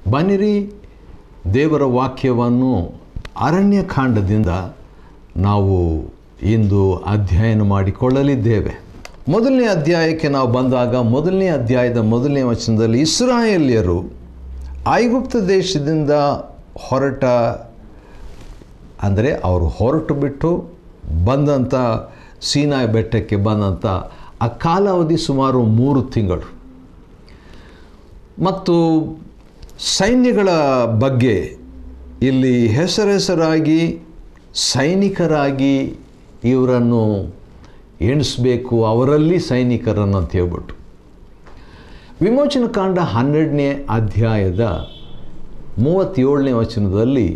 ಬನ್ನಿರಿ ದೇವರ ವಾಕ್ಯವನ್ನು ಅರಣ್ಯಕಾಂಡದಿಂದ ನಾವು ಇಂದು ಅಧ್ಯಯನ ಮಾಡಿಕೊಳ್ಳಲಿದ್ದೇವೆ ಮೊದಲನೇ ಅಧ್ಯಾಯಕ್ಕೆ ನಾವು ಬಂದಾಗ ಮೊದಲನೇ ಅಧ್ಯಾಯದ ಮೊದಲನೇ ವಚನದಲ್ಲಿ ಇಸ್ರಾಯೇಲ್ಯರು ಐಗುಪ್ತ ದೇಶದಿಂದ ಹೊರಟ ಅಂದರೆ ಅವರು ಹೊರಟು ಬಿಟ್ಟು ಬಂದಂಥ ಸೀನಾಯಿ ಬೆಟ್ಟಕ್ಕೆ ಬಂದಂಥ ಆ ಕಾಲಾವಧಿ ಸುಮಾರು ಮೂರು ತಿಂಗಳು ಮತ್ತು ಸೈನ್ಯಗಳ ಬಗ್ಗೆ ಇಲ್ಲಿ ಹೆಸರೆಸರಾಗಿ ಸೈನಿಕರಾಗಿ ಇವರನ್ನು ಎಣಿಸ್ಬೇಕು ಅವರಲ್ಲಿ ಸೈನಿಕರನ್ನು ಅಂತ ಹೇಳ್ಬಿಟ್ಟು ವಿಮೋಚನ ಕಾಂಡ ಹನ್ನೆರಡನೇ ಅಧ್ಯಾಯದ ಮೂವತ್ತೇಳನೇ ವಚನದಲ್ಲಿ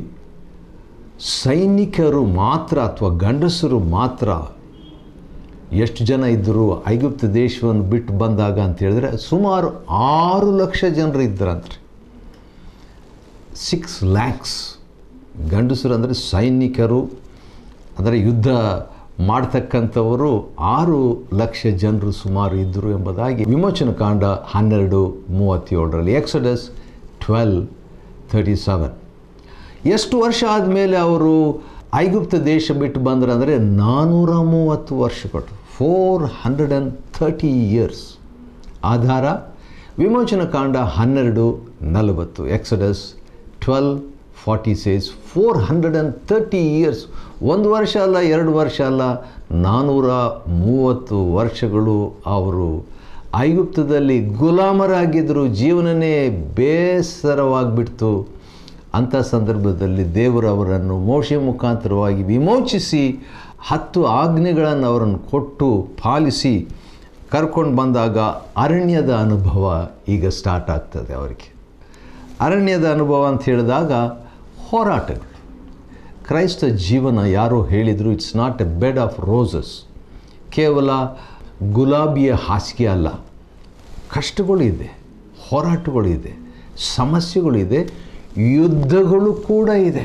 ಸೈನಿಕರು ಮಾತ್ರ ಅಥವಾ ಗಂಡಸರು ಮಾತ್ರ ಎಷ್ಟು ಜನ ಇದ್ದರು ಐಗುಪ್ತ ದೇಶವನ್ನು ಬಿಟ್ಟು ಬಂದಾಗ ಅಂತ ಹೇಳಿದ್ರೆ ಸುಮಾರು ಆರು ಲಕ್ಷ ಜನರು ಇದ್ದರಂತ್ರಿ ಸಿಕ್ಸ್ ಲ್ಯಾಕ್ಸ್ ಗಂಡಸರು ಅಂದರೆ ಸೈನಿಕರು ಅಂದರೆ ಯುದ್ಧ ಮಾಡ್ತಕ್ಕಂಥವರು ಆರು ಲಕ್ಷ ಜನರು ಸುಮಾರು ಇದ್ದರು ಎಂಬುದಾಗಿ ವಿಮೋಚನ ಕಾಂಡ ಹನ್ನೆರಡು ಮೂವತ್ತೇಳರಲ್ಲಿ ಎಕ್ಸಡಸ್ ಟ್ವೆಲ್ ತರ್ಟಿ ಸೆವೆನ್ ಎಷ್ಟು ವರ್ಷ ಆದಮೇಲೆ ಅವರು ಐಗುಪ್ತ ದೇಶ ಬಿಟ್ಟು ಬಂದ್ರೆ ಅಂದರೆ ನಾನ್ನೂರ ಮೂವತ್ತು ವರ್ಷಗಳು four hundred and thirty years ಆಧಾರ ವಿಮೋಚನ ಕಾಂಡ ಹನ್ನೆರಡು ನಲವತ್ತು Exodus twelve forty says four hundred and thirty years ಒಂದು ವರ್ಷ ಅಲ್ಲ ಎರಡು ವರ್ಷ ಅಲ್ಲ ನಾನ್ನೂರ ಮೂವತ್ತು ವರ್ಷಗಳು ಅವರು ಐಗುಪ್ತದಲ್ಲಿ ಗುಲಾಮರಾಗಿದ್ದರು ಜೀವನನೇ ಬೇಸರವಾಗಿಬಿಡ್ತು ಅಂಥ ಸಂದರ್ಭದಲ್ಲಿ ದೇವರು ಅವರನ್ನು ಮೋಶೆ ಮುಖಾಂತರವಾಗಿ ವಿಮೋಚಿಸಿ ಹತ್ತು ಆಜ್ಞೆಗಳನ್ನು ಅವರನ್ನು ಕೊಟ್ಟು ಪಾಲಿಸಿ ಕರ್ಕೊಂಡು ಬಂದಾಗ ಅರಣ್ಯದ ಅನುಭವ ಈಗ ಸ್ಟಾರ್ಟ್ ಆಗ್ತದೆ ಅವರಿಗೆ ಅರಣ್ಯದ ಅನುಭವ ಅಂತ ಹೇಳಿದಾಗ ಹೋರಾಟಗಳು ಕ್ರೈಸ್ತ ಜೀವನ ಯಾರೋ ಹೇಳಿದರು it's not a bed of roses ಕೇವಲ ಗುಲಾಬಿಯ ಹಾಸಿಗೆ ಅಲ್ಲ ಕಷ್ಟಗಳು ಇದೆ ಹೋರಾಟಗಳು ಇದೆ ಸಮಸ್ಯೆಗಳಿದೆ ಯುದ್ಧಗಳು ಕೂಡ ಇದೆ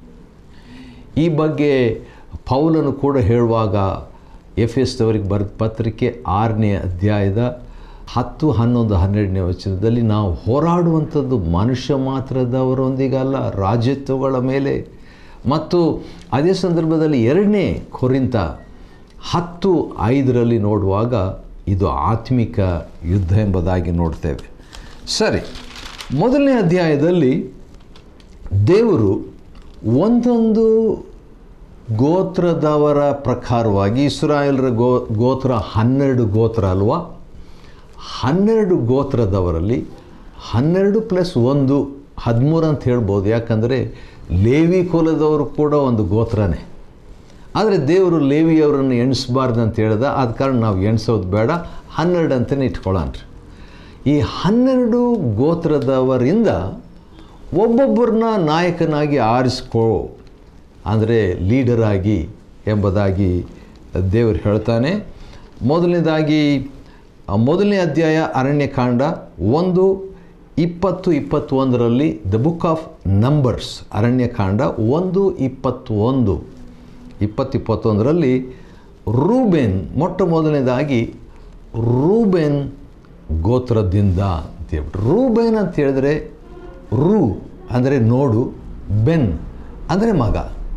ಈ ಬಗ್ಗೆ ಪೌಲನು ಕೂಡ ಹೇಳುವಾಗ ಎಫ್ ಎಸ್ದವರಿಗೆ ಬರೆದ ಪತ್ರಿಕೆ ಆರನೇ ಅಧ್ಯಾಯದ ಹತ್ತು ಹನ್ನೊಂದು ಹನ್ನೆರಡನೇ ವಚನದಲ್ಲಿ ನಾವು ಹೋರಾಡುವಂಥದ್ದು ಮನುಷ್ಯ ಮಾತ್ರದವರೊಂದಿಗಲ್ಲ ರಾಜ್ಯತ್ವಗಳ ಮೇಲೆ ಮತ್ತು ಅದೇ ಸಂದರ್ಭದಲ್ಲಿ ಎರಡನೇ ಕೊರಿಂತ ಹತ್ತು ಐದರಲ್ಲಿ ನೋಡುವಾಗ ಇದು ಆತ್ಮಿಕ ಯುದ್ಧ ಎಂಬುದಾಗಿ ನೋಡ್ತೇವೆ ಸರಿ ಮೊದಲನೇ ಅಧ್ಯಾಯದಲ್ಲಿ ದೇವರು ಒಂದೊಂದು ಗೋತ್ರದವರ ಪ್ರಕಾರವಾಗಿ ಇಸ್ರಾಯೇಲರ ಗೋ ಗೋತ್ರ ಹನ್ನೆರಡು ಗೋತ್ರ ಅಲ್ವಾ ಹನ್ನೆರಡು ಗೋತ್ರದವರಲ್ಲಿ ಹನ್ನೆರಡು ಪ್ಲಸ್ ಒಂದು ಹದಿಮೂರು ಅಂತ ಹೇಳ್ಬೋದು ಯಾಕಂದರೆ ಲೇವಿ ಕುಲದವರು ಕೂಡ ಒಂದು ಗೋತ್ರನೇ ಆದರೆ ದೇವರು ಲೇವಿಯವರನ್ನು ಎಣಿಸ್ಬಾರ್ದು ಅಂತ ಹೇಳ್ದ ಆದ ಕಾರಣ ನಾವು ಎಣಿಸೋದು ಬೇಡ ಹನ್ನೆರಡು ಅಂತಲೇ ಇಟ್ಕೊಳ್ಳೋಣ್ರಿ ಈ ಹನ್ನೆರಡು ಗೋತ್ರದವರಿಂದ ಒಬ್ಬೊಬ್ಬರನ್ನ ನಾಯಕನಾಗಿ ಆರಿಸ್ಕೋ ಅಂದರೆ ಲೀಡರಾಗಿ ಎಂಬುದಾಗಿ ದೇವರು ಹೇಳ್ತಾನೆ ಮೊದಲನೇದಾಗಿ ಮೊದಲನೇ ಅಧ್ಯಾಯ ಅರಣ್ಯಕಾಂಡ ಒಂದು ಇಪ್ಪತ್ತು ಇಪ್ಪತ್ತೊಂದರಲ್ಲಿ ದ ಬುಕ್ ಆಫ್ ನಂಬರ್ಸ್ ಅರಣ್ಯಕಾಂಡ ಒಂದು ಇಪ್ಪತ್ತೊಂದು ಇಪ್ಪತ್ತು ಇಪ್ಪತ್ತೊಂದರಲ್ಲಿ ರೂಬೆನ್ ಮೊಟ್ಟ ಮೊದಲನೇದಾಗಿ ರೂಬೆನ್ ಗೋತ್ರದಿಂದ ಅಂತ ಹೇಳ್ಬಿಟ್ಟು ರೂಬೆನ್ ಅಂತ ಹೇಳಿದ್ರೆ ರೂ ಅಂದರೆ ನೋಡು ಬೆನ್ ಅಂದರೆ ಮಗ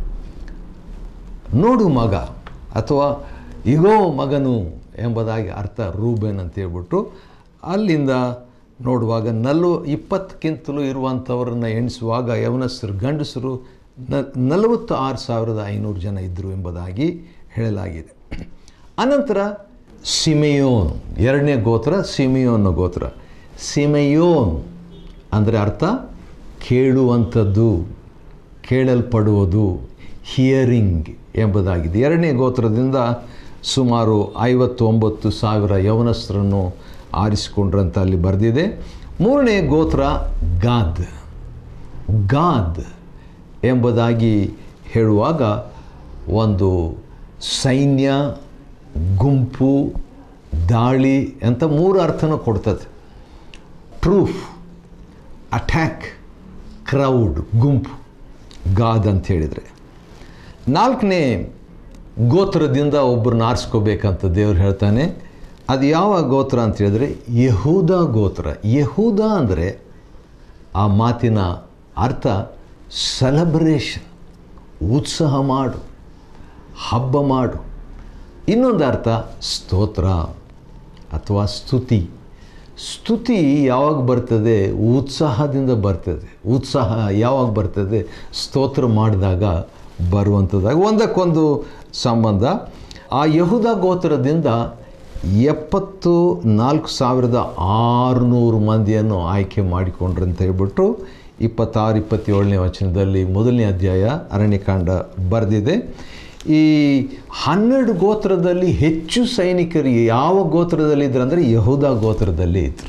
ನೋಡು ಮಗ ಅಥವಾ ಇಗೋ ಮಗನು ಎಂಬುದಾಗಿ ಅರ್ಥ ರೂಬೆನ್ ಅಂತ ಹೇಳ್ಬಿಟ್ಟು ಅಲ್ಲಿಂದ ನೋಡುವಾಗ ನಲ್ವ ಇಪ್ಪತ್ತಕ್ಕಿಂತಲೂ ಇರುವಂಥವ್ರನ್ನ ಎಣಿಸುವಾಗ ಯವನಸ್ಥರು ಗಂಡಸರು ನ ನಲವತ್ತು ಆರು ಸಾವಿರದ ಐನೂರು ಜನ ಇದ್ದರು ಎಂಬುದಾಗಿ ಹೇಳಲಾಗಿದೆ ಅನಂತರ ಸಿಮೆಯೋನ್ ಎರಡನೇ ಗೋತ್ರ ಸಿಮೆಯೋನ್ ಗೋತ್ರ ಸಿಮೆಯೋನ್ ಅಂದರೆ ಅರ್ಥ ಕೇಳುವಂಥದ್ದು ಕೇಳಲ್ಪಡುವುದು ಹಿಯರಿಂಗ್ ಎಂಬುದಾಗಿದೆ ಎರಡನೇ ಗೋತ್ರದಿಂದ ಸುಮಾರು ಐವತ್ತೊಂಬತ್ತು ಸಾವಿರ ಯವನಸ್ಥರನ್ನು ಆರಿಸಿಕೊಂಡ್ರಂತ ಅಲ್ಲಿ ಬರೆದಿದೆ ಮೂರನೇ ಗೋತ್ರ ಗಾದ್ ಗಾದ್ ಎಂಬುದಾಗಿ ಹೇಳುವಾಗ ಒಂದು ಸೈನ್ಯ ಗುಂಪು ದಾಳಿ ಅಂತ ಮೂರು ಅರ್ಥನೂ ಕೊಡ್ತದೆ ಟ್ರೂಫ್ ಅಟ್ಯಾಕ್ ಕ್ರೌಡ್ ಗುಂಪು ಗಾದ್ ಅಂತ ಹೇಳಿದರೆ ನಾಲ್ಕನೇ ಗೋತ್ರದಿಂದ ಒಬ್ಬರನ್ನ ಆರಿಸ್ಕೋಬೇಕಂತ ದೇವ್ರು ಹೇಳ್ತಾನೆ ಅದು ಯಾವ ಗೋತ್ರ ಅಂತ ಹೇಳಿದ್ರೆ ಯಹೂದ ಗೋತ್ರ ಯಹೂದ ಅಂದರೆ ಆ ಮಾತಿನ ಅರ್ಥ ಸೆಲೆಬ್ರೇಷನ್ ಉತ್ಸಾಹ ಮಾಡು ಹಬ್ಬ ಮಾಡು ಇನ್ನೊಂದು ಅರ್ಥ ಸ್ತೋತ್ರ ಅಥವಾ ಸ್ತುತಿ ಸ್ತುತಿ ಯಾವಾಗ ಬರ್ತದೆ ಉತ್ಸಾಹದಿಂದ ಬರ್ತದೆ ಉತ್ಸಾಹ ಯಾವಾಗ ಬರ್ತದೆ ಸ್ತೋತ್ರ ಮಾಡಿದಾಗ ಬರುವಂಥದ್ದಾಗ ಒಂದಕ್ಕೊಂದು ಸಂಬಂಧ ಆ ಯಹುದ ಗೋತ್ರದಿಂದ ಎಪ್ಪತ್ತು ನಾಲ್ಕು ಸಾವಿರದ ಆರುನೂರು ಮಂದಿಯನ್ನು ಆಯ್ಕೆ ಮಾಡಿಕೊಂಡ್ರು ಅಂತ ಹೇಳ್ಬಿಟ್ಟು ಇಪ್ಪತ್ತಾರು ಇಪ್ಪತ್ತೇಳನೇ ವಚನದಲ್ಲಿ ಮೊದಲನೇ ಅಧ್ಯಾಯ ಅರಣ್ಯಕಾಂಡ ಬರೆದಿದೆ ಈ ಹನ್ನೆರಡು ಗೋತ್ರದಲ್ಲಿ ಹೆಚ್ಚು ಸೈನಿಕರು ಯಾವ ಗೋತ್ರದಲ್ಲಿ ಇದ್ರು ಅಂದರೆ ಯಹೂದ ಗೋತ್ರದಲ್ಲಿ ಇದ್ದರು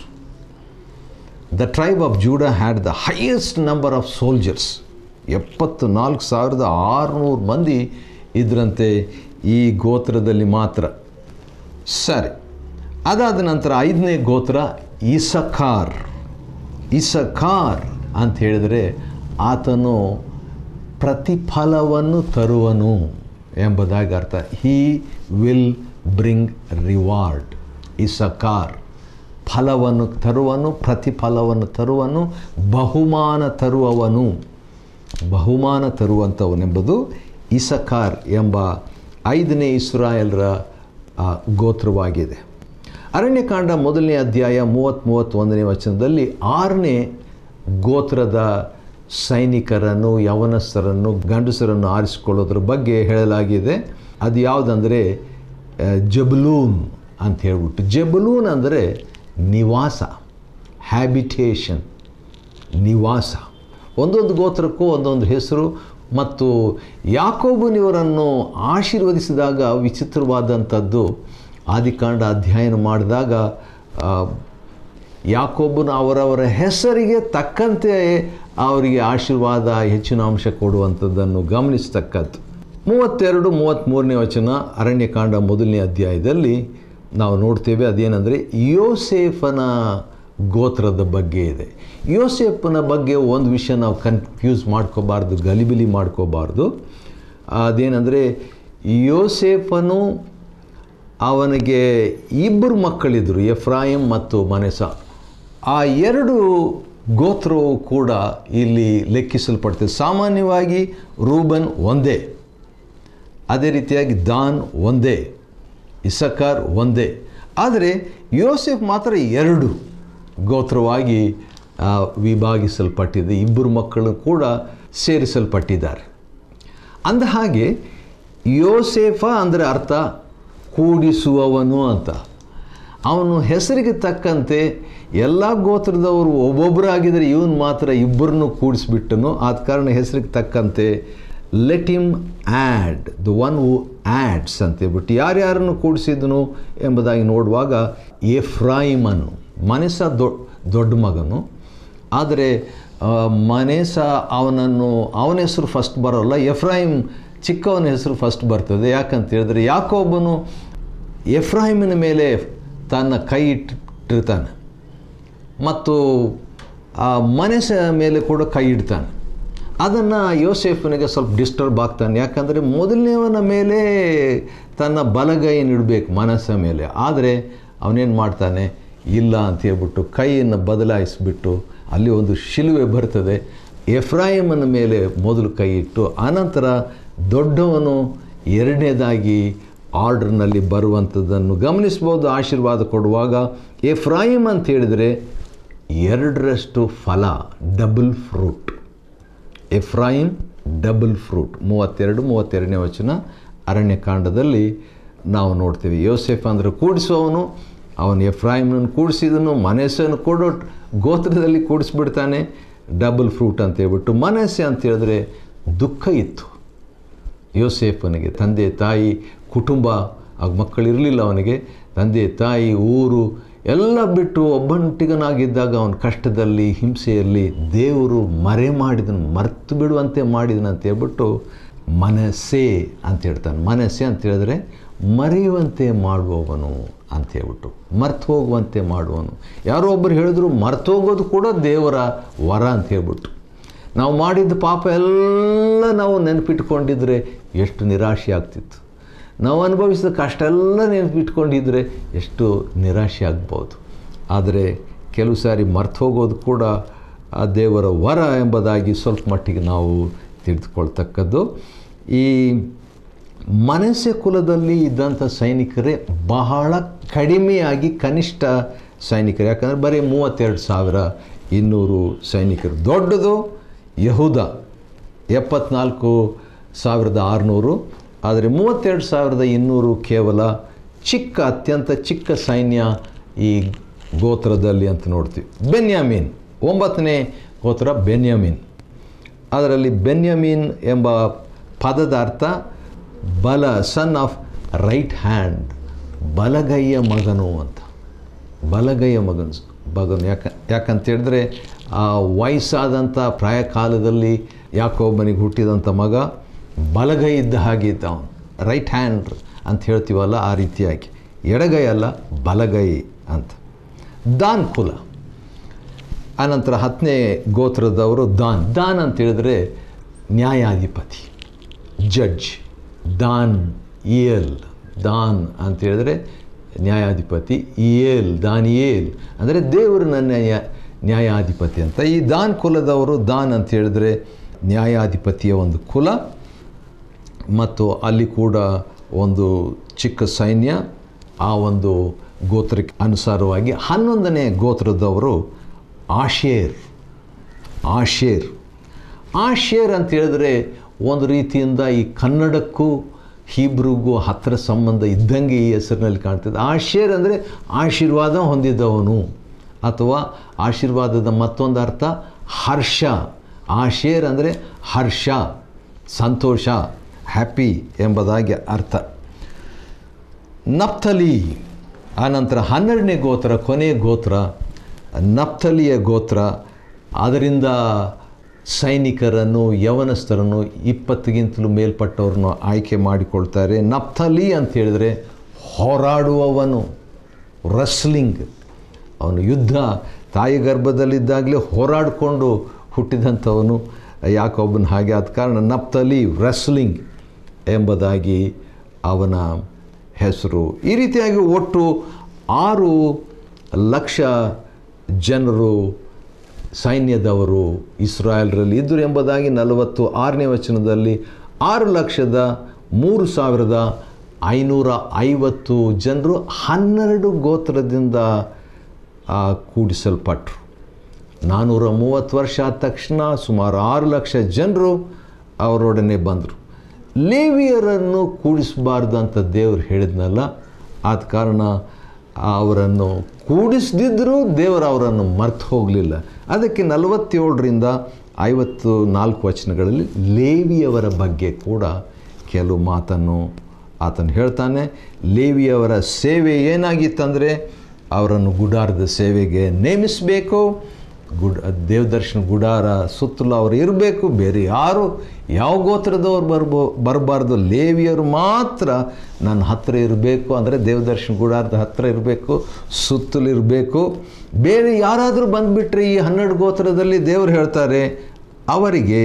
the tribe of Judah had the highest number of soldiers ಎಪ್ಪತ್ತು ನಾಲ್ಕು ಸಾವಿರದ ಆರುನೂರು ಮಂದಿ ಇದರಂತೆ ಈ ಗೋತ್ರದಲ್ಲಿ ಮಾತ್ರ ಸರಿ ಅದಾದ ನಂತರ ಐದನೇ ಗೋತ್ರ ಇಸಖಾರ್ ಇಸಖಾರ್ ಅಂತ ಹೇಳಿದರೆ ಆತನು ಪ್ರತಿಫಲವನ್ನು ತರುವನು ಎಂಬುದಾಗಿ ಅರ್ಥ he will bring reward Issachar ಫಲವನ್ನು ತರುವನು ಪ್ರತಿಫಲವನ್ನು ತರುವನು ಬಹುಮಾನ ತರುವವನು ಬಹುಮಾನ ತರುವಂಥವನೆಂಬುದು ಇಸಕಾರ್ ಎಂಬ ಐದನೇ ಇಸ್ರಾಯಲ್ರ ಆ, ಗೋತ್ರವಾಗಿದೆ ಅರಣ್ಯಕಾಂಡ ಮೊದಲನೇ ಅಧ್ಯಾಯ ಮೂವತ್ತು ಮೂವತ್ತೊಂದನೇ ವಚನದಲ್ಲಿ ಆರನೇ ಗೋತ್ರದ ಸೈನಿಕರನ್ನು ಯವನಸ್ಥರನ್ನು ಗಂಡಸರನ್ನು ಆರಿಸಿಕೊಳ್ಳೋದ್ರ ಬಗ್ಗೆ ಹೇಳಲಾಗಿದೆ ಅದು ಯಾವುದಂದರೆ ಜಬಲೂನ್ ಅಂತ ಹೇಳ್ಬಿಟ್ಟು ಜಬಲೂನ್ ಅಂದರೆ ನಿವಾಸ ಹ್ಯಾಬಿಟೇಷನ್ ನಿವಾಸ ಒಂದೊಂದು ಗೋತ್ರಕ್ಕೂ ಒಂದೊಂದು ಹೆಸರು ಮತ್ತು ಯಾಕೋಬನಿವರನ್ನು ಆಶೀರ್ವದಿಸಿದಾಗ ವಿಚಿತ್ರವಾದಂಥದ್ದು ಆದಿಕಾಂಡ ಅಧ್ಯಯನ ಮಾಡಿದಾಗ ಆ, ಯಾಕೊಬ್ಬನು ಅವರವರ ಹೆಸರಿಗೆ ತಕ್ಕಂತೆ ಅವರಿಗೆ ಆಶೀರ್ವಾದ ಹೆಚ್ಚಿನ ಅಂಶ ಕೊಡುವಂಥದ್ದನ್ನು ಗಮನಿಸ್ತಕ್ಕದ್ದು ಮೂವತ್ತೆರಡು ಮೂವತ್ತ್ಮೂರನೇ ವಚನ ಅರಣ್ಯಕಾಂಡ ಮೊದಲನೇ ಅಧ್ಯಾಯದಲ್ಲಿ ನಾವು ನೋಡ್ತೇವೆ ಅದೇನೆಂದರೆ ಯೋಸೇಫನ ಗೋತ್ರದ ಬಗ್ಗೆ ಇದೆ ಯೋಸೇಫನ ಬಗ್ಗೆ ಒಂದು ವಿಷಯ ನಾವು ಕನ್ಫ್ಯೂಸ್ ಮಾಡ್ಕೋಬಾರ್ದು ಗಲಿಬಿಲಿ ಮಾಡ್ಕೋಬಾರ್ದು ಅದೇನೆಂದರೆ ಯೋಸೇಫನು ಅವನಿಗೆ ಇಬ್ಬರು ಮಕ್ಕಳಿದ್ದರು ಎಫ್ರಾಯಿಂ ಮತ್ತು ಮನೆಸ ಆ ಎರಡು ಗೋತ್ರವು ಕೂಡ ಇಲ್ಲಿ ಲೆಕ್ಕಿಸಲ್ಪಡ್ತದೆ ಸಾಮಾನ್ಯವಾಗಿ ರೂಬನ್ ಒಂದೇ ಅದೇ ರೀತಿಯಾಗಿ ದಾನ್ ಒಂದೇ ಇಸಕಾರ್ ಒಂದೇ ಆದರೆ ಯೋಸೆಫ್ ಮಾತ್ರ ಎರಡು ಗೋತ್ರವಾಗಿ ಆ, ವಿಭಾಗಿಸಲ್ಪಟ್ಟಿದೆ ಇಬ್ಬರು ಮಕ್ಕಳು ಕೂಡ ಸೇರಿಸಲ್ಪಟ್ಟಿದ್ದಾರೆ ಅಂದ ಹಾಗೆ ಯೋಸೇಫ ಅಂದರೆ ಅರ್ಥ ಕೂಡಿಸುವವನು ಅಂತ ಅವನು ಹೆಸರಿಗೆ ತಕ್ಕಂತೆ ಎಲ್ಲ ಗೋತ್ರದವರು ಒಬ್ಬೊಬ್ಬರಾಗಿದ್ದರೆ ಇವನು ಮಾತ್ರ ಇಬ್ಬರನ್ನು ಕೂಡಿಸ್ಬಿಟ್ಟನು ಆದ ಕಾರಣ ಹೆಸರಿಗೆ ತಕ್ಕಂತೆ let him add the one who adds ಅಂತ ಹೇಳ್ಬಿಟ್ಟು ಯಾರ್ಯಾರನ್ನು ಕೂಡಿಸಿದನು ಎಂಬುದಾಗಿ ನೋಡುವಾಗ ಎಫ್ರಾಯಿಮನು ಮನಸ ದೊ ದೊಡ್ಡ ಮಗನು ಆದರೆ ಆ, ಮನೇಸ ಅವನನ್ನು ಅವನ ಹೆಸರು ಫಸ್ಟ್ ಬರೋಲ್ಲ ಎಫ್ರಾಯಿಮ್ ಚಿಕ್ಕವನ ಹೆಸರು ಫಸ್ಟ್ ಬರ್ತದೆ ಯಾಕಂತ ಹೇಳಿದ್ರೆ ಯಾಕೊಬ್ಬನು ಎಫ್ರಾಹಿಮಿನ ಮೇಲೆ ತನ್ನ ಕೈ ಇಟ್ಟಿರ್ತಾನೆ ಮತ್ತು ಆ ಮನಸ್ಸ ಮೇಲೆ ಕೂಡ ಕೈ ಇಡ್ತಾನೆ ಅದನ್ನು ಯೋಸೇಫನಿಗೆ ಸ್ವಲ್ಪ ಡಿಸ್ಟರ್ಬ್ ಆಗ್ತಾನೆ ಯಾಕಂದರೆ ಮೊದಲನೇವನ ಮೇಲೆ ತನ್ನ ಬಲಗೈಯನ್ನು ಇಡಬೇಕು ಮನಸ್ಸ ಮೇಲೆ ಆದರೆ ಅವನೇನು ಮಾಡ್ತಾನೆ ಇಲ್ಲ ಅಂತ ಹೇಳ್ಬಿಟ್ಟು ಕೈಯನ್ನು ಬದಲಾಯಿಸಿಬಿಟ್ಟು ಅಲ್ಲಿ ಒಂದು ಶಿಲುವೆ ಬರ್ತದೆ ಎಫ್ರಾಯಿಮನ ಮೇಲೆ ಮೊದಲು ಕೈ ಇಟ್ಟು ಆನಂತರ ದೊಡ್ಡವನು ಎರಡನೇದಾಗಿ ಆರ್ಡರ್ನಲ್ಲಿ ಬರುವಂಥದ್ದನ್ನು ಗಮನಿಸ್ಬೋದು ಆಶೀರ್ವಾದ ಕೊಡುವಾಗ ಎಫ್ರಾಯಿಮ್ ಅಂತ ಹೇಳಿದರೆ ಎರಡರಷ್ಟು ಫಲ double fruit Ephraim double fruit ಮೂವತ್ತೆರಡು ಮೂವತ್ತೆರಡನೇ ವಚನ ಅರಣ್ಯಕಾಂಡದಲ್ಲಿ ನಾವು ನೋಡ್ತೀವಿ ಯೋಸೆಫ್ ಅಂದರೆ ಕೂಡಿಸುವವನು ಅವನು ಎಫ್ರಾಯಿಮ್ನನ್ನು ಕೂಡಿಸಿದನು ಮನಸ್ಸನ್ನು ಕೊಡೋ ಗೋತ್ರದಲ್ಲಿ ಕೂಡಿಸ್ಬಿಡ್ತಾನೆ ಡಬಲ್ ಫ್ರೂಟ್ ಅಂತ ಹೇಳ್ಬಿಟ್ಟು ಮನಸ್ಸೆ ಅಂತ ಹೇಳಿದ್ರೆ ದುಃಖ ಇತ್ತು ಯೋಸೇಫನಿಗೆ ತಂದೆ ತಾಯಿ ಕುಟುಂಬ ಆಗ ಮಕ್ಕಳಿರಲಿಲ್ಲ ಅವನಿಗೆ ತಂದೆ ತಾಯಿ ಊರು ಎಲ್ಲ ಬಿಟ್ಟು ಒಬ್ಬಂಟಿಗನಾಗಿದ್ದಾಗ ಅವನ ಕಷ್ಟದಲ್ಲಿ ಹಿಂಸೆಯಲ್ಲಿ ದೇವರು ಮರೆ ಮಾಡಿದನು ಮರ್ತು ಬಿಡುವಂತೆ ಮಾಡಿದನು ಅಂತ ಹೇಳ್ಬಿಟ್ಟು ಮನಸ್ಸೇ ಅಂತ ಹೇಳ್ತಾನೆ ಮನಸ್ಸೆ ಅಂತ ಹೇಳಿದ್ರೆ ಮರೆಯುವಂತೆ ಮಾಡುವವನು ಅಂತ ಹೇಳ್ಬಿಟ್ಟು ಮರ್ತು ಹೋಗುವಂತೆ ಮಾಡುವನು ಯಾರೋ ಒಬ್ಬರು ಹೇಳಿದ್ರು ಮರ್ತು ಹೋಗೋದು ಕೂಡ ದೇವರ ವರ ಅಂತ ಹೇಳ್ಬಿಟ್ಟು ನಾವು ಮಾಡಿದ ಪಾಪ ಎಲ್ಲ ನಾವು ನೆನಪಿಟ್ಕೊಂಡಿದ್ರೆ ಎಷ್ಟು ನಿರಾಶೆ ಆಗ್ತಿತ್ತು ನಾವು ಅನುಭವಿಸಿದ ಕಷ್ಟ ಎಲ್ಲ ನೆನಪಿಟ್ಕೊಂಡಿದ್ರೆ ಎಷ್ಟು ನಿರಾಶೆ ಆಗ್ಬೋದು ಆದರೆ ಕೆಲವು ಸಾರಿ ಮರ್ತು ಹೋಗೋದು ಕೂಡ ಆ ದೇವರ ವರ ಎಂಬುದಾಗಿ ಸ್ವಲ್ಪ ಮಟ್ಟಿಗೆ ನಾವು ತಿಳಿದುಕೊಳ್ತಕ್ಕದ್ದು ಈ ಮನಸ್ಸೆ ಕುಲದಲ್ಲಿ ಇದ್ದಂಥ ಸೈನಿಕರೇ ಬಹಳ ಕಡಿಮೆಯಾಗಿ ಕನಿಷ್ಠ ಸೈನಿಕರು ಯಾಕಂದರೆ ಬರೀ ಮೂವತ್ತೆರಡು ಸಾವಿರ ಇನ್ನೂರು ಸೈನಿಕರು ದೊಡ್ಡದು ಯಹೂದ ಎಪ್ಪತ್ನಾಲ್ಕು ಸಾವಿರದ ಆರುನೂರು ಆದರೆ ಮೂವತ್ತೆರಡು ಸಾವಿರದ ಇನ್ನೂರು ಕೇವಲ ಚಿಕ್ಕ ಅತ್ಯಂತ ಚಿಕ್ಕ ಸೈನ್ಯ ಈ ಗೋತ್ರದಲ್ಲಿ ಅಂತ ನೋಡ್ತೀವಿ ಬೆನ್ಯಾಮೀನ್ ಒಂಬತ್ತನೇ ಗೋತ್ರ ಬೆನ್ಯಾಮೀನ್ ಅದರಲ್ಲಿ ಬೆನ್ಯಮೀನ್ ಎಂಬ ಪದದ ಅರ್ಥ ಬಲ ಸನ್ ಆಫ್ ರೈಟ್ ಹ್ಯಾಂಡ್ ಬಲಗೈಯ ಮಗನು ಅಂತ ಬಲಗೈಯ ಮಗನು ಮಗನು ಯಾಕ ಯಾಕಂತ ಹೇಳಿದ್ರೆ ಆ ವಯಸ್ಸಾದಂಥ ಪ್ರಾಯ ಕಾಲದಲ್ಲಿ ಯಾಕೊಬ್ಬನಿಗೆ ಹುಟ್ಟಿದಂಥ ಮಗ ಬಲಗೈ ಇದ್ದ ಹಾಗೆ ಇದ್ದ ಅವನು ರೈಟ್ ಹ್ಯಾಂಡ್ ಅಂತ ಹೇಳ್ತೀವಲ್ಲ ಆ ರೀತಿಯಾಗಿ ಎಡಗೈ ಅಲ್ಲ ಬಲಗೈ ಅಂತ ದಾನ್ ಕುಲ ಆನಂತರ ಹತ್ತನೇ ಗೋತ್ರದವರು ದಾನ್ ದಾನ್ ಅಂತ ಹೇಳಿದ್ರೆ ನ್ಯಾಯಾಧಿಪತಿ ಜಡ್ಜ್ ದಾನ್ ಏಲ್ ದಾನ್ ಅಂತ ಹೇಳಿದ್ರೆ ನ್ಯಾಯಾಧಿಪತಿ ಏಲ್ ದಾನ್ ಏಲ್ ಅಂದರೆ ದೇವರು ನನ್ನ ನ್ಯಾಯ ನ್ಯಾಯಾಧಿಪತಿ ಅಂತ ಈ ದಾನ್ ಕುಲದವರು ದಾನ್ ಅಂತ ಹೇಳಿದ್ರೆ ನ್ಯಾಯಾಧಿಪತಿಯ ಒಂದು ಕುಲ ಮತ್ತು ಅಲ್ಲಿ ಕೂಡ ಒಂದು ಚಿಕ್ಕ ಸೈನ್ಯ ಆ ಒಂದು ಗೋತ್ರಕ್ಕೆ ಅನುಸಾರವಾಗಿ ಹನ್ನೊಂದನೇ ಗೋತ್ರದವರು ಆಶೇರ್ ಆಶೇರ್ ಆಶೇರ್ ಅಂತ ಹೇಳಿದ್ರೆ ಒಂದು ರೀತಿಯಿಂದ ಈ ಕನ್ನಡಕ್ಕೂ ಹೀಬ್ರಿಗೂ ಹತ್ತಿರ ಸಂಬಂಧ ಇದ್ದಂಗೆ ಈ ಹೆಸರಿನಲ್ಲಿ ಕಾಣ್ತದೆ ಆಶೇರ್ ಅಂದರೆ ಆಶೀರ್ವಾದ ಹೊಂದಿದ್ದವನು ಅಥವಾ ಆಶೀರ್ವಾದದ ಮತ್ತೊಂದು ಅರ್ಥ ಹರ್ಷ ಆಶೇರ್ ಅಂದರೆ ಹರ್ಷ ಸಂತೋಷ ಹ್ಯಾಪಿ ಎಂಬುದಾಗಿ ಅರ್ಥ ನಪ್ತಲಿ ಆನಂತರ ಹನ್ನೆರಡನೇ ಗೋತ್ರ ಕೊನೆಯ ಗೋತ್ರ ನಪ್ತಲಿಯ ಗೋತ್ರ ಅದರಿಂದ ಸೈನಿಕರನ್ನು ಯವನಸ್ಥರನ್ನು ಇಪ್ಪತ್ತಿಗಿಂತಲೂ ಮೇಲ್ಪಟ್ಟವ್ರನ್ನು ಆಯ್ಕೆ ಮಾಡಿಕೊಳ್ತಾರೆ ನಪ್ತಲಿ ಅಂತ ಹೇಳಿದರೆ ಹೋರಾಡುವವನು ರಸ್ಲಿಂಗ್ ಅವನು ಯುದ್ಧ ತಾಯಿ ಗರ್ಭದಲ್ಲಿದ್ದಾಗಲೇ ಹೋರಾಡಿಕೊಂಡು ಹುಟ್ಟಿದಂಥವನು ಯಾಕೊಬ್ಬನ ಹಾಗೆ ಆದ ಕಾರಣ ನಪ್ತಲಿ ರಸ್ಲಿಂಗ್ ಎಂಬುದಾಗಿ ಅವನ ಹೆಸರು ಈ ರೀತಿಯಾಗಿ ಒಟ್ಟು ಆರು ಲಕ್ಷ ಜನರು ಸೈನ್ಯದವರು ಇಸ್ರಾಯೇಲ್ರಲ್ಲಿ ಇದ್ದರು ಎಂಬುದಾಗಿ ನಲವತ್ತು ಆರನೇ ವಚನದಲ್ಲಿ ಆರು ಲಕ್ಷದ ಮೂರು ಸಾವಿರದ ಐನೂರ ಐವತ್ತು ಜನರು ಹನ್ನೆರಡು ಗೋತ್ರದಿಂದ ಆ, ಕೂಡಿಸಲ್ಪಟ್ಟರು ನಾನ್ನೂರ ಮೂವತ್ತು ವರ್ಷ ಆದ ತಕ್ಷಣ ಸುಮಾರು ಆರು ಲಕ್ಷ ಜನರು ಅವರೊಡನೆ ಬಂದರು ಲೇವಿಯರನ್ನು ಕೂಡಿಸಬಾರ್ದು ಅಂತ ದೇವರು ಹೇಳಿದ್ನಲ್ಲ ಆದ ಕಾರಣ ಅವರನ್ನು ಕೂಡಿಸದಿದ್ದರೂ ದೇವರು ಅವರನ್ನು ಮರ್ತು ಹೋಗಲಿಲ್ಲ ಅದಕ್ಕೆ ನಲವತ್ತೇಳರಿಂದ ಐವತ್ತು ನಾಲ್ಕು ವಚನಗಳಲ್ಲಿ ಲೇವಿಯವರ ಬಗ್ಗೆ ಕೂಡ ಕೆಲವು ಮಾತನ್ನು ಆತನು ಹೇಳ್ತಾನೆ ಲೇವಿಯವರ ಸೇವೆ ಏನಾಗಿತ್ತಂದರೆ ಅವರನ್ನು ಗುಡಾರದ ಸೇವೆಗೆ ನೇಮಿಸಬೇಕು ಗುಡ್ ದೇವದರ್ಶನ ಗುಡಾರ ಸುತ್ತಲೂ ಅವರು ಇರಬೇಕು ಬೇರೆ ಯಾರು ಯಾವ ಗೋತ್ರದವ್ರು ಬರ್ಬೋ ಬರಬಾರ್ದು ಲೇವಿಯರು ಮಾತ್ರ ನನ್ನ ಹತ್ತಿರ ಇರಬೇಕು ಅಂದರೆ ದೇವದರ್ಶನ ಗುಡಾರದ ಹತ್ತಿರ ಇರಬೇಕು ಸುತ್ತಲೂ ಇರಬೇಕು ಬೇರೆ ಯಾರಾದರೂ ಬಂದುಬಿಟ್ರೆ ಈ ಹನ್ನೆರಡು ಗೋತ್ರದಲ್ಲಿ ದೇವರು ಹೇಳ್ತಾರೆ ಅವರಿಗೆ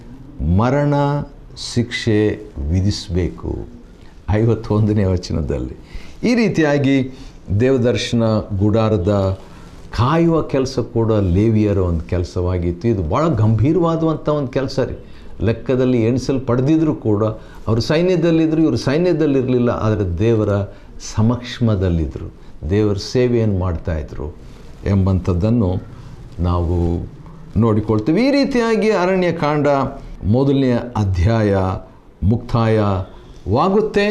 ಮರಣ ಶಿಕ್ಷೆ ವಿಧಿಸಬೇಕು ಐವತ್ತೊಂದನೇ ವಚನದಲ್ಲಿ ಈ ರೀತಿಯಾಗಿ ದೇವದರ್ಶನ ಗುಡಾರದ ಕಾಯುವ ಕೆಲಸ ಕೂಡ ಲೇವಿಯರ ಒಂದು ಕೆಲಸವಾಗಿತ್ತು ಇದು ಭಾಳ ಗಂಭೀರವಾದಂಥ ಒಂದು ಕೆಲಸ ರೀ ಲೆಕ್ಕದಲ್ಲಿ ಎಣಿಸಲು ಪಡೆದಿದ್ರು ಕೂಡ ಅವರು ಸೈನ್ಯದಲ್ಲಿದ್ದರು ಇವರು ಸೈನ್ಯದಲ್ಲಿರಲಿಲ್ಲ ಆದರೆ ದೇವರ ಸಮಕ್ಷಮದಲ್ಲಿದ್ದರು ದೇವರ ಸೇವೆಯನ್ನು ಮಾಡ್ತಾಯಿದ್ರು ಎಂಬಂಥದ್ದನ್ನು ನಾವು ನೋಡಿಕೊಳ್ತೀವಿ ಈ ರೀತಿಯಾಗಿ ಅರಣ್ಯಕಾಂಡ ಮೊದಲನೇ ಅಧ್ಯಾಯ ಮುಕ್ತಾಯವಾಗುತ್ತೆ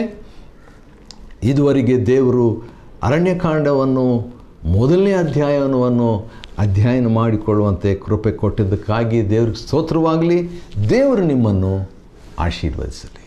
ಇದುವರೆಗೆ ದೇವರು ಅರಣ್ಯಕಾಂಡವನ್ನು ಮೊದಲನೇ ಅಧ್ಯಾಯವನ್ನು ಅಧ್ಯಯನ ಮಾಡಿಕೊಳ್ಳುವಂತೆ ಕೃಪೆ ಕೊಟ್ಟಿದ್ದಕ್ಕಾಗಿ ದೇವ್ರಿಗೆ ಸ್ತೋತ್ರವಾಗಲಿ ದೇವರು ನಿಮ್ಮನ್ನು ಆಶೀರ್ವದಿಸಲಿ